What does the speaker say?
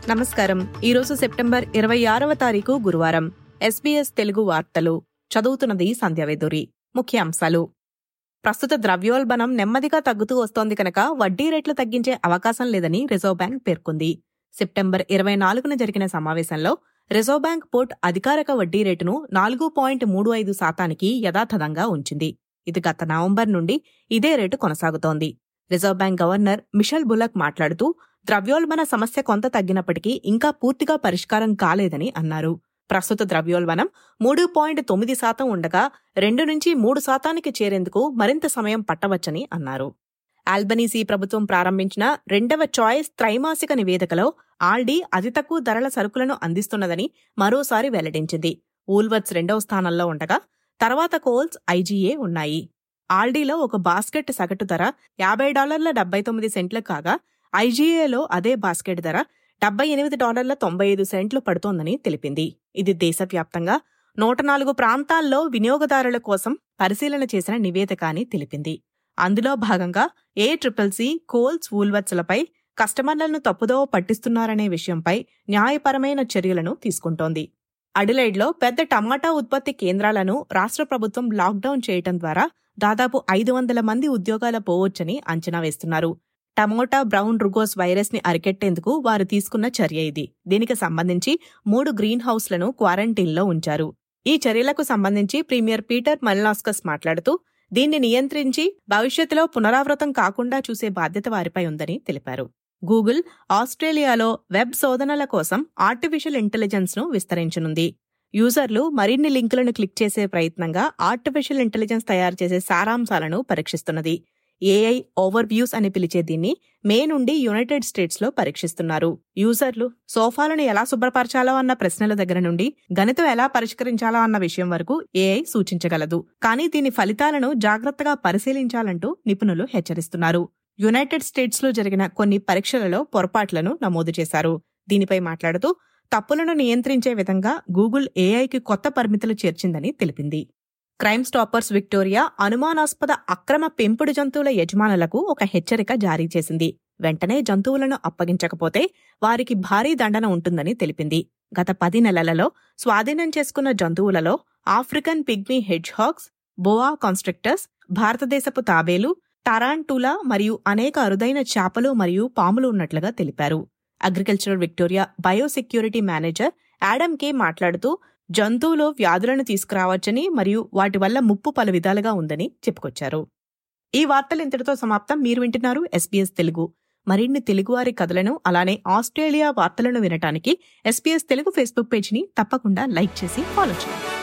నమస్కారం ఈరోజు సెప్టెంబర్ ఇరవై ఆరవ తారీఖు గురువారం ఎస్బీఎస్ తెలుగు వార్తలు చదువుతున్నది సంధ్యావేదూరి ముఖ్యాంశాలు ప్రస్తుత ద్రవ్యోల్బణం నెమ్మదిగా తగ్గుతూ వస్తోంది కనుక వడ్డీ రేట్లు తగ్గించే అవకాశం లేదని రిజర్వ్ బ్యాంక్ పేర్కొంది సెప్టెంబర్ ఇరవై నాలుగున జరిగిన సమావేశంలో రిజర్వ్ బ్యాంక్ పోర్ట్ అధికారిక వడ్డీ రేటును నాలుగు పాయింట్ మూడు ఐదు శాతానికి యథాతథంగా ఉంచింది ఇది గత నవంబర్ నుండి ఇదే రేటు కొనసాగుతోంది Reserve Bank governor Michele Bullock మాట్లాడుతూ ద్రవ్యోల్బణ సమస్య కొంత తగ్గినప్పటికీ ఇంకా పూర్తిగా పరిష్కారం కాలేదని అన్నారు ప్రస్తుత ద్రవ్యోల్బణం మూడు పాయింట్ తొమ్మిది శాతం ఉండగా రెండు నుంచి మూడు శాతానికి చేరేందుకు మరింత సమయం పట్టవచ్చని అన్నారు ఆల్బనీసీ ప్రభుత్వం ప్రారంభించిన రెండవ చాయిస్ త్రైమాసిక నివేదికలో ఆల్డీ అతి తక్కువ ధరల సరుకులను అందిస్తున్నదని మరోసారి వెల్లడించింది ఊల్వర్ట్స్ రెండవ స్థానంలో ఉండగా తర్వాత కోల్స్ ఐజీఏ ఉన్నాయి ఆల్డీలో ఒక బాస్కెట్ సగటు ధర యాభై డాలర్ల డెబ్బై తొమ్మిది సెంట్లు కాగా ఐజీఏలో అదే బాస్కెట్ ధర డెబ్బై ఎనిమిది డాలర్ల తొంభై ఐదు సెంట్లు పడుతోందని తెలిపింది ఇది దేశవ్యాప్తంగా నూట నాలుగు ప్రాంతాల్లో వినియోగదారుల కోసం పరిశీలన చేసిన నివేదిక అని తెలిపింది అందులో భాగంగా ఏ ట్రిపుల్ సి కోల్స్ వూల్వర్ట్స్లపై కస్టమర్లను తప్పుదోవ పట్టిస్తున్నారనే విషయంపై న్యాయపరమైన చర్యలను తీసుకుంటోంది అడిలైడ్లో పెద్ద టమాటా ఉత్పత్తి కేంద్రాలను రాష్ట్ర ప్రభుత్వం లాక్డౌన్ చేయటం ద్వారా దాదాపు ఐదు వందల మంది ఉద్యోగాల పోవచ్చని అంచనా వేస్తున్నారు టమోటా బ్రౌన్ రుగోస్ వైరస్ ని అరికెట్టేందుకు వారు తీసుకున్న చర్య ఇది దీనికి సంబంధించి మూడు గ్రీన్ హౌస్లను క్వారంటైన్లో ఉంచారు ఈ చర్యలకు సంబంధించి ప్రీమియర్ పీటర్ మల్నాస్కస్ మాట్లాడుతూ దీన్ని నియంత్రించి భవిష్యత్తులో పునరావృతం కాకుండా చూసే బాధ్యత వారిపై ఉందని తెలిపారు గూగుల్ ఆస్ట్రేలియాలో వెబ్ శోధనల కోసం ఆర్టిఫిషియల్ ఇంటెలిజెన్స్ ను విస్తరించనుంది యూజర్లు మరిన్ని లింకులను క్లిక్ చేసే ప్రయత్నంగా ఆర్టిఫిషియల్ ఇంటెలిజెన్స్ తయారు చేసే సారాంశాలను పరీక్షిస్తున్నది ఏఐ ఓవర్ వ్యూస్ అని పిలిచే దీన్ని మే నుండి యునైటెడ్ స్టేట్స్ లో పరీక్షిస్తున్నారు యూజర్లు సోఫాలను ఎలా శుభ్రపరచాలో అన్న ప్రశ్నల దగ్గర నుండి గణితం ఎలా పరిష్కరించాలో అన్న విషయం వరకు ఏఐ సూచించగలదు కానీ దీని ఫలితాలను జాగ్రత్తగా పరిశీలించాలంటూ నిపుణులు హెచ్చరిస్తున్నారు యునైటెడ్ స్టేట్స్ లో జరిగిన కొన్ని పరీక్షలలో పొరపాట్లను నమోదు చేశారు దీనిపై మాట్లాడుతూ తప్పులను నియంత్రించే విధంగా గూగుల్ ఏఐకి కొత్త పరిమితులు చేర్చిందని తెలిపింది క్రైమ్ స్టాపర్స్ విక్టోరియా అనుమానాస్పద అక్రమ పెంపుడు జంతువుల యజమానులకు ఒక హెచ్చరిక జారీ చేసింది వెంటనే జంతువులను అప్పగించకపోతే వారికి భారీ దండన ఉంటుందని తెలిపింది గత పది నెలలలో స్వాధీనం చేసుకున్న జంతువులలో African pygmy hedgehogs boa constrictors భారతదేశపు తాబేలు టరాంటూలా మరియు అనేక అరుదైన చేపలు మరియు పాములు ఉన్నట్లుగా తెలిపారు agricultural Victoria biosecurity manager Adam K మాట్లాడుతూ జంతువులు వ్యాధులను తీసుకురావచ్చని మరియు వాటి వల్ల ముప్పు పలు విధాలుగా ఉందని చెప్పుకొచ్చారు ఈ వార్తలు ఇంతటితో సమాప్తం మీరు వింటున్నారు ఎస్బీఎస్ తెలుగు మరిన్ని తెలుగువారి కథలను అలానే ఆస్ట్రేలియా వార్తలను వినటానికి ఎస్బీఎస్ తెలుగు ఫేస్బుక్ పేజ్ని తప్పకుండా లైక్ చేసి ఫాలో చేయండి